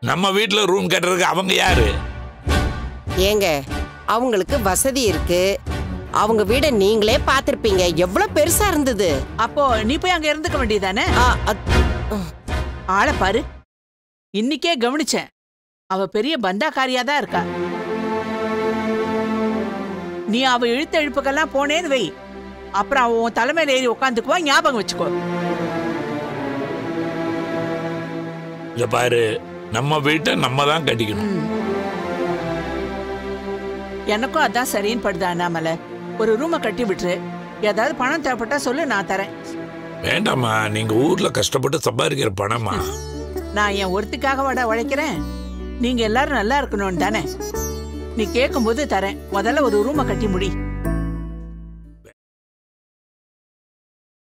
நம்ம வீட்டுல ரூம் கட்டுறதுக்கு அவங்க யாரு ஏங்க அவங்களுக்கு வசதி இருக்கு அவங்க வீடை நீங்களே பார்த்திருப்பீங்க எவ்வளவு பெருசா இருந்தது அப்போ நீ போய் அங்க இருந்துக்க வேண்டியதானே ஆ, அத்- ஆளை பாரு இன்னிக்கே கவனிச்சேன் அவ பெரிய பந்தாக்காரியா தான் இருக்கா நீ அவ இழுத்த இழுப்புக்கெல்லாம் போனேன்னு வை அப்புறம் அவ உன் தலைமையில ஏறி உட்காந்துக்குவா ஞாபகம் வச்சுக்கோ இங்க பாரு நம்ம வீட்டை நம்ம தான் கட்டிக்கணும் ம். எனக்கும் அதான் சரின்னு படுது அண்ணாமலை ஒரு ரூமை கட்டி விட்டுரு ஏதாவது பணம் தேவைப்பட்டா சொல்லு நான் தரேன் வேண்டாம்மா நீங்க ஊர்ல கஷ்டப்பட்டு சம்பாதிக்கிற பணமா நான் என் ஒருத்திக்காக வாடா உழைக்கிறேன் நீங்க எல்லாரும் நல்லா இருக்கணும்னு தானே நீ கேட்கும்போது தரேன் முதல்ல ஒரு ரூமை கட்டி முடி